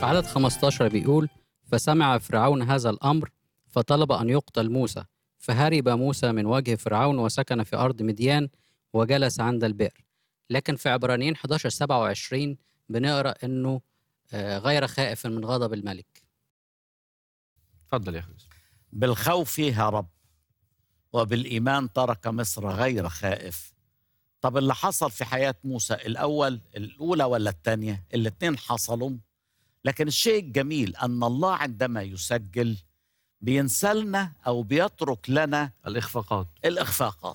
في عدد 15 بيقول فسمع فرعون هذا الأمر فطلب أن يقتل موسى فهرب موسى من وجه فرعون وسكن في أرض مديان وجلس عند البئر لكن في عبرانيين 11 27 بنقرأ أنه آه، غير خائف من غضب الملك اتفضل يا اخي يوسف. بالخوف هرب وبالإيمان ترك مصر غير خائف طب اللي حصل في حياة موسى الأول الأولى ولا الثانية الاثنين حصلوا لكن الشيء الجميل أن الله عندما يسجل بينسلنا أو بيترك لنا الاخفاقات الإخفاقات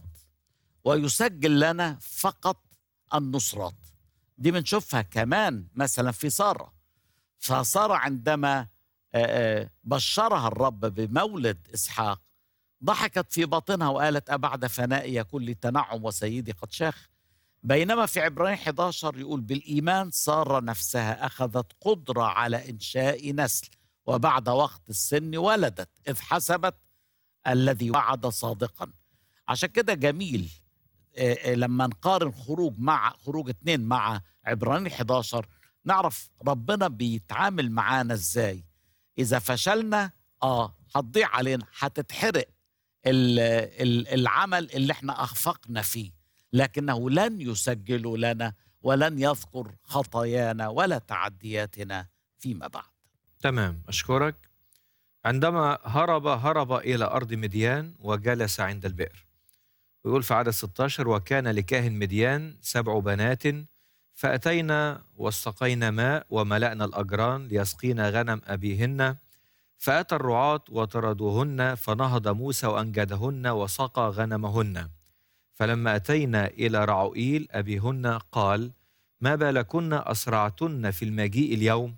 ويسجل لنا فقط النصرات دي بنشوفها كمان مثلا في سارة فسارة عندما آه، آه، بشرها الرب بمولد إسحاق ضحكت في باطنها وقالت أبعد فنائي يكون لي تنعم وسيدي قد شاخ بينما في عبرانيين 11 يقول بالإيمان سارة نفسها أخذت قدرة على إنشاء نسل وبعد وقت السن ولدت إذ حسبت الذي وعد صادقا عشان كده جميل آه، آه، لما نقارن خروج مع خروج اتنين مع عبرانيين 11 نعرف ربنا بيتعامل معانا ازاي اذا فشلنا اه هتضيع علينا هتتحرق ال- ال- العمل اللي احنا اخفقنا فيه لكنه لن يسجل لنا ولن يذكر خطايانا ولا تعدياتنا فيما بعد تمام أشكرك عندما هرب هرب إلى أرض مديان وجلس عند البئر ويقول في عدد 16 وكان لكاهن مديان سبع بنات فأتينا واستقينا ماء وملأنا الأجران ليسقينا غنم أبيهن فأتى الرعاة وطردوهن فنهض موسى وأنجدهن وسقى غنمهن فلما أتينا إلى رعوئيل أبيهن قال ما بالكن أسرعتن في المجيء اليوم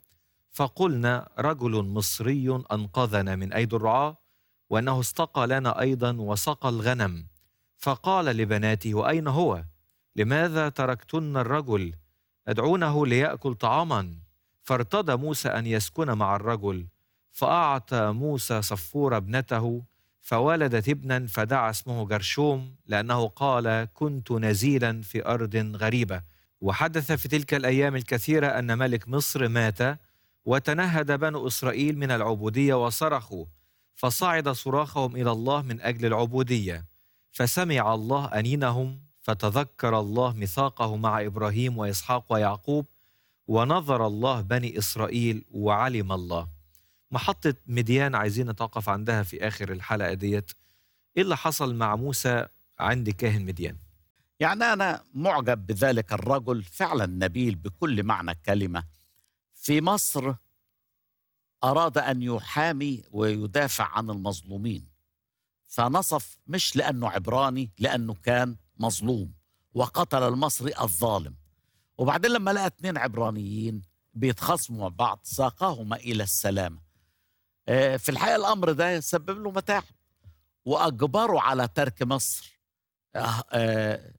فقلنا رجل مصري أنقذنا من أيدي الرعاة وأنه استقى لنا أيضا وسقى الغنم فقال لبناته وأين هو؟ لماذا تركتن الرجل؟ ادعونه ليأكل طعاما فارتضى موسى أن يسكن مع الرجل فأعطى موسى صفور ابنته فولدت ابنا فدعا اسمه جرشوم لأنه قال كنت نزيلا في أرض غريبة وحدث في تلك الأيام الكثيرة أن ملك مصر مات وتنهد بنو إسرائيل من العبودية وصرخوا فصعد صراخهم إلى الله من أجل العبودية فسمع الله أنينهم فتذكر الله ميثاقه مع إبراهيم وإسحاق ويعقوب ونظر الله بني إسرائيل وعلم الله محطة مديان عايزين نتوقف عندها في آخر الحلقة ديت إيه اللي حصل مع موسى عند كاهن مديان يعني أنا معجب بذلك الرجل فعلا نبيل بكل معنى الكلمة في مصر أراد أن يحامي ويدافع عن المظلومين فنصف مش لأنه عبراني لأنه كان مظلوم وقتل المصري الظالم وبعدين لما لقى اتنين عبرانيين بيتخاصموا مع بعض ساقاهما إلى السلامة آه، في الحقيقة الأمر ده سبب له متاعب وأجبره على ترك مصر آه، آه،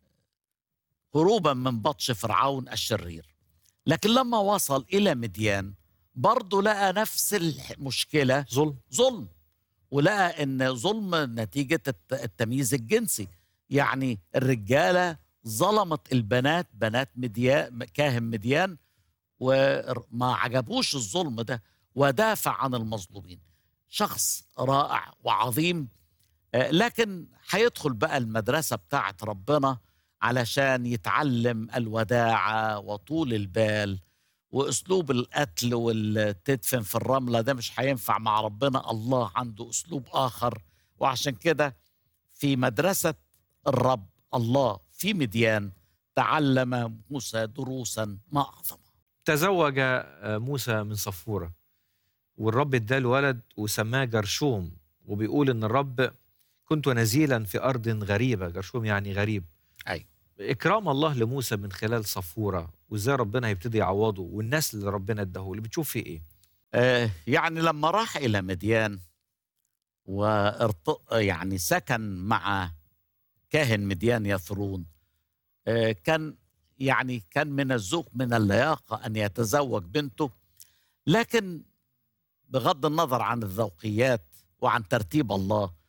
هروبا من بطش فرعون الشرير لكن لما وصل إلى مديان برضه لقى نفس المشكلة ظلم ظلم ولقى ان ظلم نتيجه الت- التمييز الجنسي يعني الرجاله ظلمت البنات بنات مديان كاهن مديان وما عجبوش الظلم ده ودافع عن المظلومين شخص رائع وعظيم آه، لكن هيدخل بقى المدرسه بتاعت ربنا علشان يتعلم الوداعه وطول البال واسلوب القتل والتدفن في الرمله ده مش هينفع مع ربنا الله عنده اسلوب اخر وعشان كده في مدرسه الرب الله في مديان تعلم موسى دروسا ما اعظمها تزوج آه، موسى من صفورة والرب اداله ولد وسماه جرشوم وبيقول ان الرب كنت نزيلا في ارض غريبه جرشوم يعني غريب أيوة. اكرام الله لموسى من خلال صفوره وازاي ربنا هيبتدي يعوضه والنسل اللي ربنا اداه اللي بتشوف فيه ايه آه يعني لما راح الى مديان وارت... يعني سكن مع كاهن مديان يثرون آه كان يعني كان من الذوق من اللياقه ان يتزوج بنته لكن بغض النظر عن الذوقيات وعن ترتيب الله